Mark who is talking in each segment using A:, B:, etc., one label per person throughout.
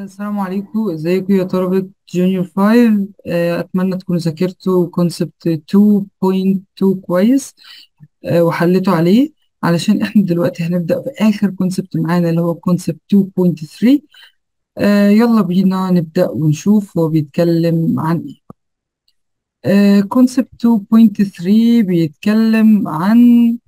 A: السلام عليكم ازيكم يا طلبة جونيور 5 آه، اتمنى تكونوا ذاكرتوا كونسبت 2.2 كويس آه، وحليتوا عليه علشان احنا دلوقتي هنبدأ في اخر كونسبت معانا اللي هو كونسبت 2.3 آه، يلا بينا نبدأ ونشوف هو بيتكلم عن ايه كونسبت 2.3 بيتكلم عن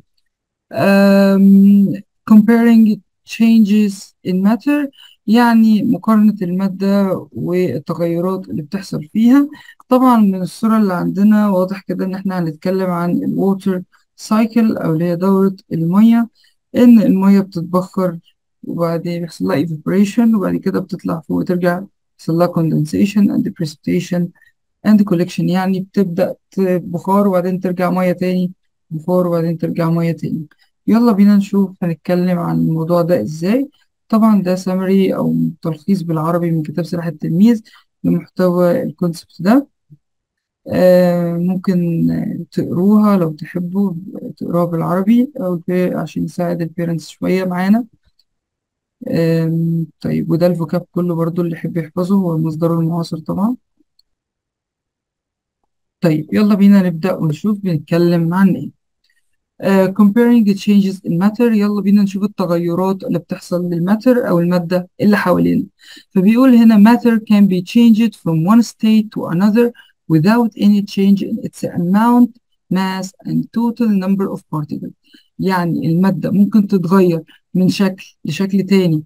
A: um, comparing changes in matter يعني مقارنة المادة والتغيرات اللي بتحصل فيها طبعا من الصورة اللي عندنا واضح كده ان احنا هنتكلم عن الووتر سايكل او اللي هي دورة المية ان المية بتتبخر وبعدين بيحصل لها evaporation وبعد كده بتطلع فوق وترجع يحصل لها condensation and precipitation and collection يعني بتبدأ بخار وبعدين ترجع مية تاني بخار وبعدين ترجع مية تاني يلا بينا نشوف هنتكلم عن الموضوع ده ازاي طبعا ده سمري او تلخيص بالعربي من كتاب سلاح التلميذ لمحتوى الكونسبت ده آه ممكن تقروها لو تحبوا تقروها بالعربي او عشان يساعد البيرنتس شوية معانا آه طيب وده الفوكاب كله برضو اللي يحب يحفظه هو المصدر المعاصر طبعا طيب يلا بينا نبدأ ونشوف بنتكلم عن ايه Uh, comparing the changes in matter يلا بينا نشوف التغيرات اللي بتحصل للماتر أو المادة اللي حوالينا فبيقول هنا matter can be changed from one state to another without any change in its amount, mass and total number of particles يعني المادة ممكن تتغير من شكل لشكل تاني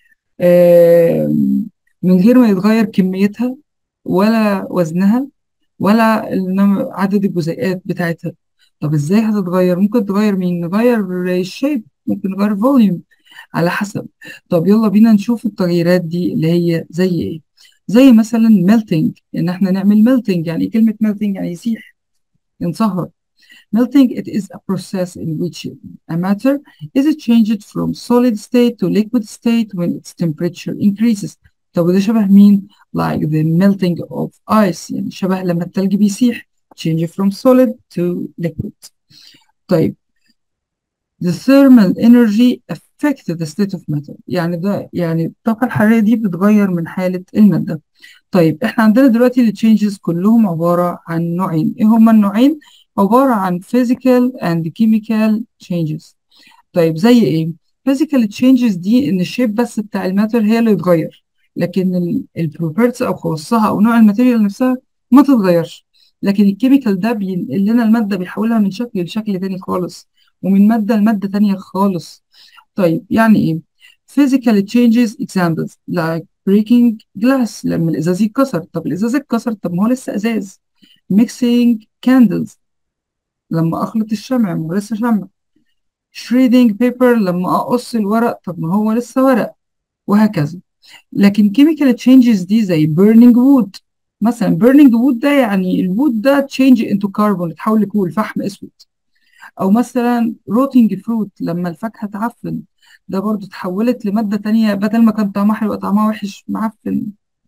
A: uh, من غير ما يتغير كميتها ولا وزنها ولا عدد الجزيئات بتاعتها طب ازاي هتتغير ممكن تغير مين نغير الشيب ممكن نغير فوليوم على حسب طب يلا بينا نشوف التغييرات دي اللي هي زي ايه زي مثلا melting ان احنا نعمل melting يعني كلمة melting يعني يسيح ينصهر melting it is a process in which a matter is changed from solid state to liquid state when its temperature increases طب وده شبه مين like the melting of ice يعني شبه لما التلج بيسيح change from solid to liquid. طيب the thermal energy affect the state of matter يعني ده يعني الطاقة الحرارية دي بتغير من حالة المادة. طيب احنا عندنا دلوقتي التشينجز كلهم عبارة عن نوعين، ايه هما النوعين؟ عبارة عن physical and chemical changes. طيب زي ايه؟ physical changes دي ان الشيب بس بتاع الماتر هي اللي يتغير، لكن البروبرتس او خواصها او نوع الماتيريال نفسها ما تتغيرش. لكن الكيميكال ده بينقل لنا المادة بيحولها من شكل لشكل تاني خالص ومن مادة لمادة تانية خالص طيب يعني ايه physical changes examples like breaking glass لما الإزاز يتكسر طب الإزاز اتكسر طب ما هو لسه إزاز mixing candles لما أخلط الشمع ما هو لسه شمع shredding paper لما أقص الورق طب ما هو لسه ورق وهكذا لكن chemical changes دي زي burning wood مثلا burning wood ده يعني الوود ده change into carbon اتحول لكول فحم اسود او مثلا rotting fruit لما الفاكهه تعفن ده برضو اتحولت لماده تانية بدل ما كان طعمها حلو طعمها وحش معفن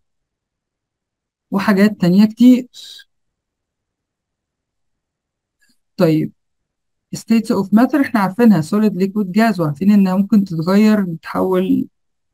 A: وحاجات تانية كتير طيب states of matter احنا عارفينها solid liquid gas وعارفين انها ممكن تتغير تتحول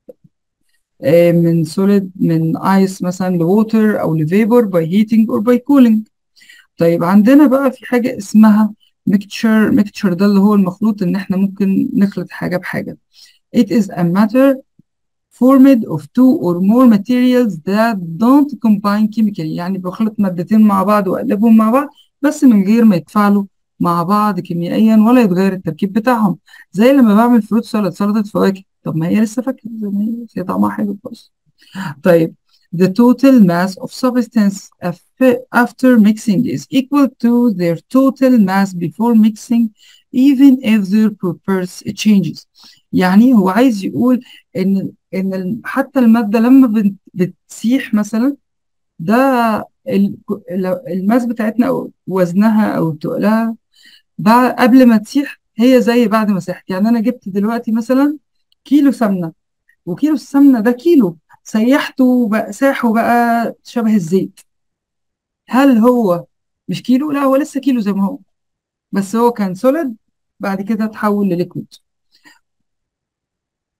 A: من solid من ice مثلا لووتر او لفيبر by heating or by cooling طيب عندنا بقى في حاجة اسمها mixture mixture ده اللي هو المخلوط ان احنا ممكن نخلط حاجة بحاجة it is a matter formed of two or more materials that don't combine chemically يعني بخلط مادتين مع بعض واقلبهم مع بعض بس من غير ما يتفاعلوا مع بعض كيميائيا ولا يتغير التركيب بتاعهم زي لما بعمل فروت سالاد سلطة فواكه طب ما هي لسه فاكهة زي ما هي هي طعمها حلو خالص طيب the total mass of substance after mixing is equal to their total mass before mixing even if their properties changes يعني هو عايز يقول ان ان حتى المادة لما بتسيح مثلا ده الماس بتاعتنا او وزنها او تقلها قبل ما تسيح هي زي بعد ما ساحت يعني انا جبت دلوقتي مثلا كيلو سمنه وكيلو السمنه ده كيلو سيحته بقى ساح وبقى شبه الزيت هل هو مش كيلو لا هو لسه كيلو زي ما هو بس هو كان سوليد بعد كده اتحول لليكويد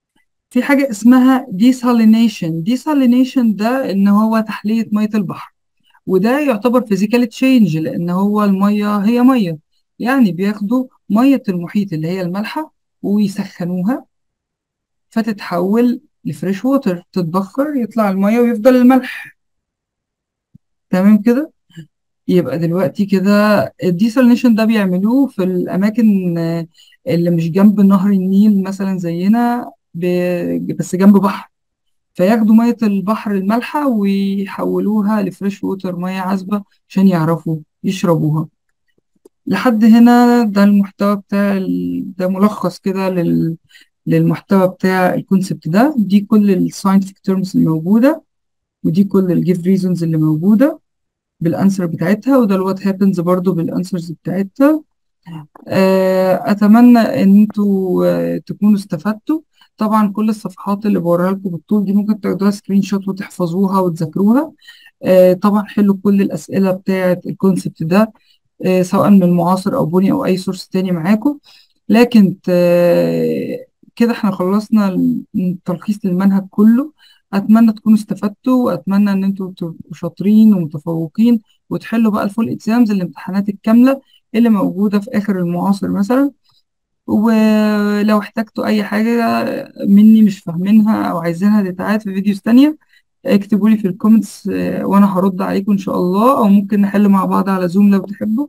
A: في حاجة اسمها desalination desalination ده ان هو تحلية مية البحر وده يعتبر فيزيكال تشينج لان هو المية هي مية يعني بياخدوا مية المحيط اللي هي المالحة ويسخنوها فتتحول لفريش ووتر تتبخر يطلع المية ويفضل الملح تمام كده يبقى دلوقتي كده الديسالينيشن ده بيعملوه في الأماكن آه، اللي مش جنب نهر النيل مثلا زينا ب- بس جنب بحر فياخدوا مية البحر المالحة ويحولوها لفريش ووتر مية عذبة عشان يعرفوا يشربوها لحد هنا ده المحتوى بتاع ال... ده ملخص كده لل... للمحتوى بتاع الكونسبت ده دي كل الساينتفك تيرمز الموجودة ودي كل الجيف ريزونز اللي موجودة بالانسر بتاعتها وده الوات هابنز برضو بالانسرز بتاعتها آه، اتمنى ان انتوا آه، تكونوا استفدتوا طبعا كل الصفحات اللي بوريها لكم بالطول دي ممكن تاخدوها سكرين شوت وتحفظوها وتذاكروها آه، طبعا حلوا كل الاسئله بتاعه الكونسبت ده آه، سواء من المعاصر او بني او اي سورس تاني معاكم لكن ت- كده احنا خلصنا التلخيص للمنهج كله اتمنى تكونوا استفدتوا واتمنى ان انتوا تبقوا شاطرين ومتفوقين وتحلوا بقى الفول اكزامز الامتحانات الكامله اللي موجوده في اخر المعاصر مثلا ولو احتجتوا اي حاجه مني مش فاهمينها او عايزينها تتعاد في فيديوز تانية اكتبوا لي في الكومنتس آه، وانا هرد عليكم ان شاء الله او ممكن نحل مع بعض على زوم لو تحبوا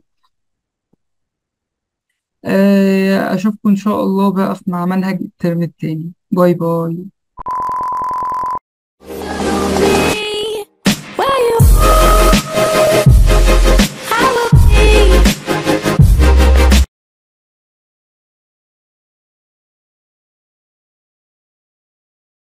A: آه، اشوفكم ان شاء الله بقى في- مع منهج الترم التاني باي باي